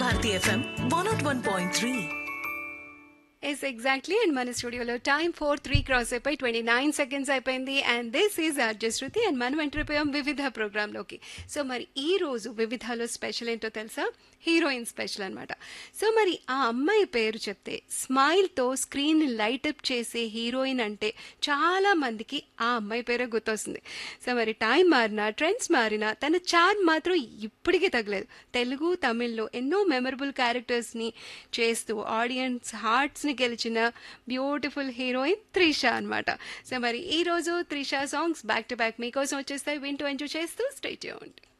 Bharati FM one not one point three yes exactly and మన స్టూడియోలో time four three cross అయిపోయి twenty nine seconds అయిపోయింది and this is RJ Shruti and మనం ఎంటర్పోయాం వివిధ ప్రోగ్రాంలోకి సో మరి ఈ రోజు వివిధలో స్పెషల్ ఏంటో తెలుసా హీరోయిన్ స్పెషల్ అనమాట సో మరి ఆ అమ్మాయి పేరు చెప్తే స్మైల్తో స్క్రీన్ లైట్ అప్ చేసే హీరోయిన్ అంటే చాలా మందికి ఆ అమ్మాయి పేరే గుర్తొస్తుంది సో మరి టైం మారినా ట్రెండ్స్ మారినా తన చార్మ్ మాత్రం ఇప్పటికీ తగ్గలేదు తెలుగు తమిళ్లో ఎన్నో మెమరబుల్ క్యారెక్టర్స్ని చేస్తూ ఆడియన్స్ హార్ట్స్ని గెలిచిన బ్యూటిఫుల్ హీరోయిన్ త్రిష అనమాట సో మరి ఈ రోజు Trisha songs back to back మీకోసం వచ్చేస్తాయి వింటూ ఎంజాయ్ చేస్తూ స్టేట్ చేయండి